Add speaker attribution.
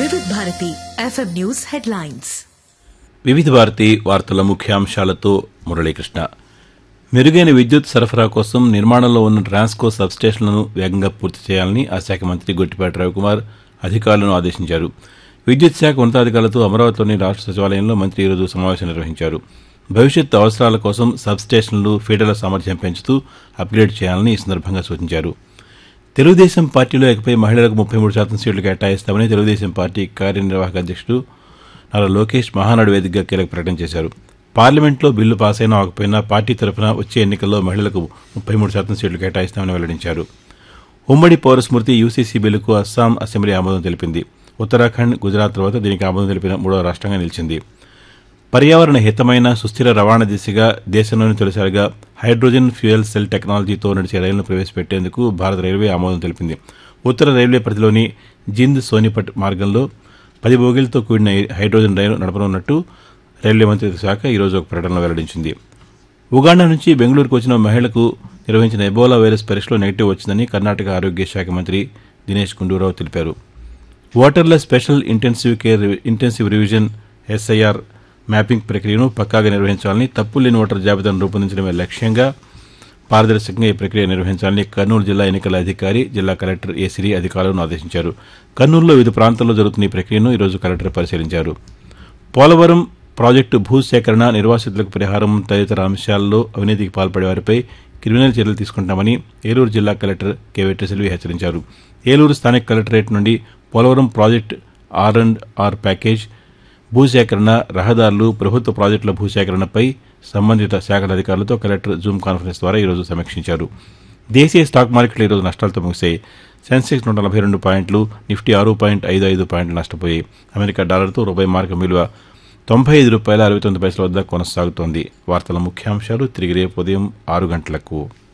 Speaker 1: వివిధ Bharati FM news headlines
Speaker 2: వివిధ భారతి వార్తల ముఖ్యాంశాలతో మురళీకృష్ణ మెరుగైన విద్యుత్ సరఫరా కోసం నిర్మాణంలో ఉన్న ట్రాన్స్కో సబ్స్టేషన్లను వేగంగా పూర్తి చేయాలని ఆ శాఖ మంత్రి గొట్టిపాటి రవికుమార్ అధికారులను ఆదేశించారు విద్యుత్ శాఖ ఉన్నతాధికారులతో అమరావతిలోని రాష్ట్ర సచివాలయంలో మంత్రి ఈరోజు సమావేశం నిర్వహించారు భవిష్యత్ అవసరాల కోసం సబ్స్టేషన్లు ఫీడర్ల సామర్థ్యం పెంచుతూ అప్గ్రేడ్ చేయాలని ఈ సందర్భంగా సూచించారు తెలుగుదేశం పార్టీలో ఇకపై మహిళలకు ముప్పై మూడు శాతం సీట్లు కేటాయిస్తామని తెలుగుదేశం పార్టీ కార్యనిర్వాహక అధ్యక్షుడు నారా లోకేష్ మహానాడు వేదికగా కీలక ప్రకటన చేశారు పార్లమెంట్లో బిల్లు పాస్ అయినా అవకపోయినా పార్టీ తరఫున వచ్చే ఎన్నికల్లో మహిళలకు ముప్పై మూడు శాతం సీట్లు కేటాయిస్తామని వెల్లడించారు ఉమ్మడి పౌరస్మృతి యూసీసీ బిల్లుకు అస్సాం అసెంబ్లీ ఆమోదం తెలిపింది ఉత్తరాఖండ్ గుజరాత్ తర్వాత దీనికి ఆమోదం తెలిపిన మూడవ రాష్ట్రంగా నిలిచింది పర్యావరణ హితమైన సుస్థిర రవాణా దిశగా దేశంలోని తొలిసారిగా హైడ్రోజన్ ఫ్యూయల్ సెల్ టెక్నాలజీతో నడిచే రైలును ప్రవేశపెట్టేందుకు భారత రైల్వే ఆమోదం తెలిపింది ఉత్తర రైల్వే పరిధిలోని జింద్ సోనిపట్ మార్గంలో పది బోగీలతో కూడిన ఈ హైడ్రోజన్ రైలు నడపనున్నట్టు రైల్వే మంత్రిత్వ శాఖ ఈరోజు ఒక ప్రకటనలో వెల్లడించింది ఉగాండా నుంచి బెంగళూరుకు వచ్చిన మహిళకు నిర్వహించిన ఎబోలా వైరస్ పరీక్షలో నెగిటివ్ వచ్చిందని కర్ణాటక ఆరోగ్య శాఖ మంత్రి దినేష్ గుండూరావు తెలిపారు ఓటర్ల special intensive care intensive revision SIR mapping ప్రక్రియను పక్కాగా నిర్వహించాలని తప్పు లేని ఓటర్ జాబితాను రూపొందించడమే లక్ష్యంగా పారదర్శకంగా ఈ ప్రక్రియ నిర్వహించాలని కర్నూలు జిల్లా ఎన్నికల అధికారి జిల్లా కలెక్టర్ ఏ సిరి అధికారులను ఆదేశించారు కర్నూలులో వివిధ ప్రాంతాల్లో జరుగుతున్న ఈ ప్రక్రియను ఈరోజు కలెక్టర్ పరిశీలించారు పోలవరం ప్రాజెక్టు భూసేకరణ నిర్వాసితులకు పరిహారం తదితర అంశాల్లో అవినీతికి పాల్పడే వారిపై క్రిమినల్ చర్యలు తీసుకుంటామని ఏలూరు జిల్లా కలెక్టర్ కె వెట్రిసెల్వి హెచ్చరించారు ఏలూరు స్థానిక కలెక్టరేట్ నుండి Polavaram project R and R package భూసేకరణ రహదారులు ప్రభుత్వ ప్రాజెక్టుల భూసేకరణపై సంబంధిత శాఖల అధికారులతో కలెక్టర్ జూమ్ కాన్ఫరెన్స్ ద్వారా ఈరోజు సమీక్షించారు దేశీయ స్టాక్ మార్కెట్లు ఈరోజు నష్టాలతో ముగిశాయి సెన్సెక్స్ నూట నలభై రెండు పాయింట్లు నిఫ్టీ ఆరు పాయింట్ ఐదు ఐదు పాయింట్లు నష్టపోయాయి అమెరికా డాలర్తో రూపాయి మార్గం విలువ తొంభై ఐదు రూపాయల అరవై తొమ్మిది పైసల వద్ద కొనసాగుతోంది వార్తల ముఖ్యాంశాలు తిరిగి రేపు ఉదయం ఆరు గంటలకు